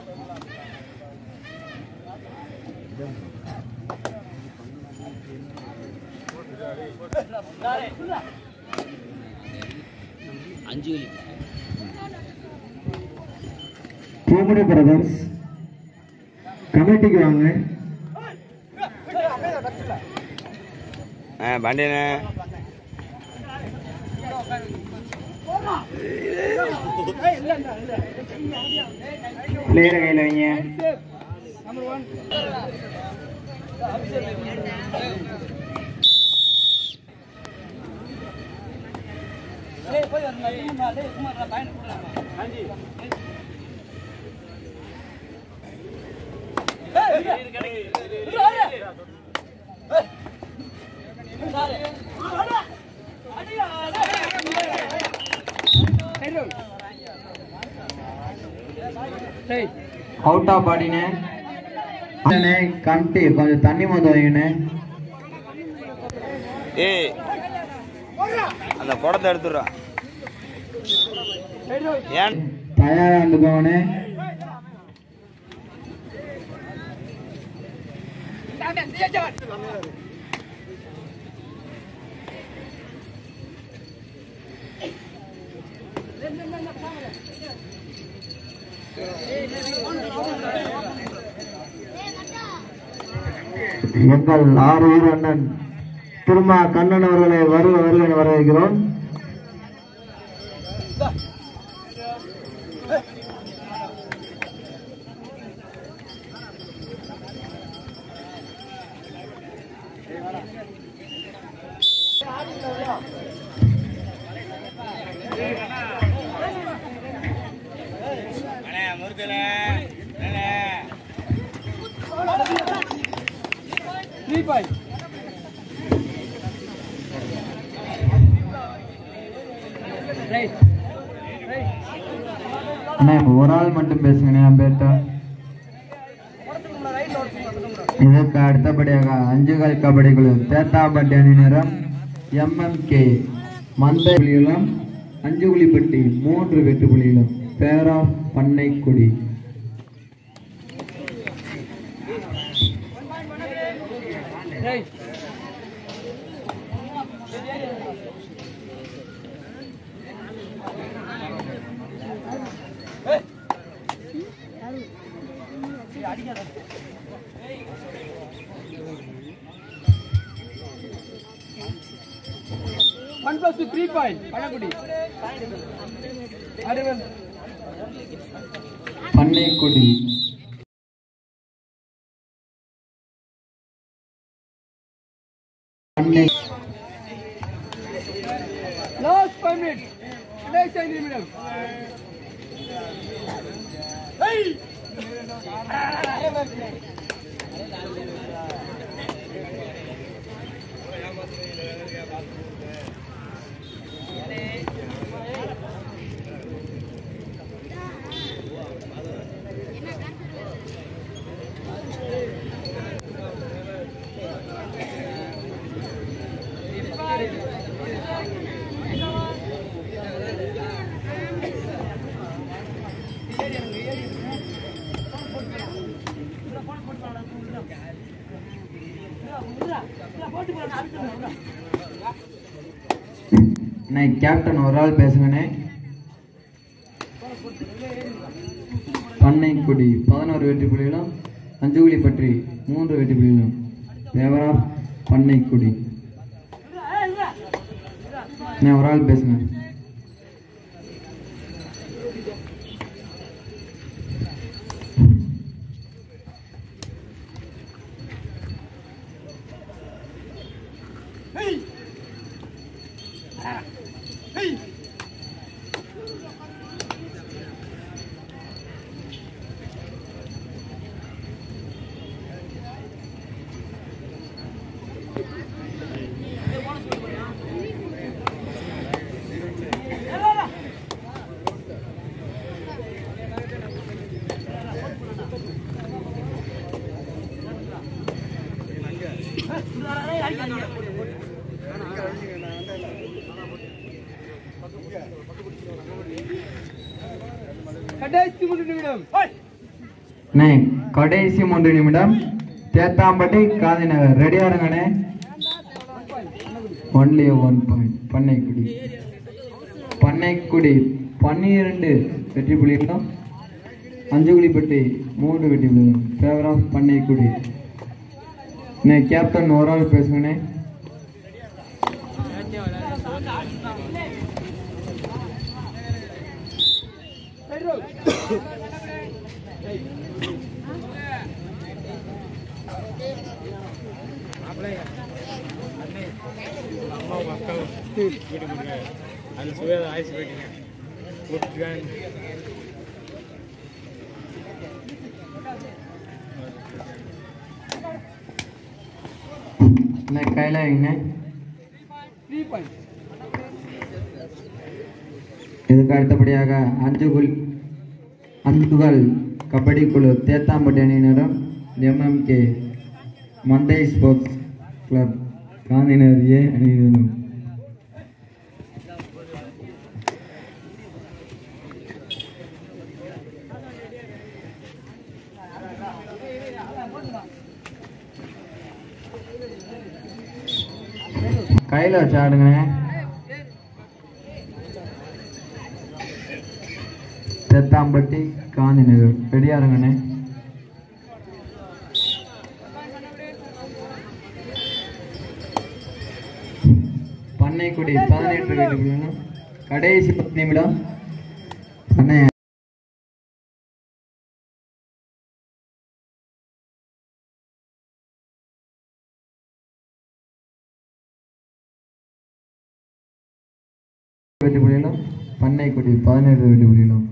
அஞ்சு கிலி பூமுடி பிரதர்ஸ் கமிட்டிக்கு வாங்க ஆ பாண்டியண்ணே பிளேயரை கையில் வைங்க அவுட் ஆஃப் பாடினே அண்ணே கமிட்டி கொஞ்சம் தண்ணி மந்து வைங்கண்ணே ஏய் அந்த குடத்தை எடுத்துடுறா ஏன் தயாரா இருந்துக்கோங்கண்ணே எங்கள் ஆரூர் அண்ணன் திருமா கண்ணன் அவர்களை வருக வருக என வரவேற்கிறோம் அண்ணா இப்போ ஒரு ஆள் மட்டும் பேசுங்கண்ணே என் பேர்ட்ட இதற்கு அடுத்தபடியாக அஞ்சு கால் கபடி குழு தேத்தாம்பட்டி அணியினரும் எம்எம்கே மந்தை புலிகளும் அஞ்சு புலிப்பட்டி மூன்று வெட்டு புலிகளும் பேரா Pannaikudi one plus three point பழக்குடி அறுபது பண்ணைக்குடி பண்ணை லாஸ்ட் ஃபைவ் மினிட்ஸ் கடைசி ஐந்து நிமிடம் அண்ணே கேப்டன் ஒரு ஆள் பேசுங்கண்ணே பண்ணைக்குடி பதினோரு வெற்றி புலிகளும் அஞ்சுகுழி பற்றி மூன்று வெற்றி புலிகளும் தேவரா பண்ணைக்குடி அண்ணே ஒரு ஆள் பேசுங்க கடைசி மூன்று நிமிடம் அண்ணே கடைசி மூன்று நிமிடம் தேத்தாம்பட்டி காந்தி நகர் ரெடியா இருங்கண்ணே only one point Pannaikudi Pannaikudi பன்னிரண்டு வெற்றி புள்ளிகளும் அஞ்சுகுழிப்பட்டி மூன்று வெற்றி புள்ளிகளும் ஃபேவர் ஆஃப் பண்ணைக்குடி அண்ணே கேப்டன் ஒரு ஆள் பேசுங்கண்ணே அது சுய ஆயுசு போயிட்டீங்க அண்ணே கைலாயிங்கண்ணே த்ரீ பாயிண்ட் இதுக்கு அடுத்தபடியாக அஞ்சு குல் அஞ்சுகள் கபடி குழு தேத்தாம்பட்டி அணியினரும் எம்எம்கே மந்தை ஸ்போர்ட்ஸ் கிளப் காந்திநகர் ஏ அணியினரும் கையில் வச்சு ஆடுங்க தெத்தாம்பட்டி காந்திநகர் ரெடியா இருங்கண்ணே பண்ணைக்குடி பதினெட்டு வீட்டு கடைசி பத்து நிமிடம் அண்ணே வெற்றி புள்ளிகளும் பண்ணைக்குடி பதினேழு வெற்றி புள்ளிகளும்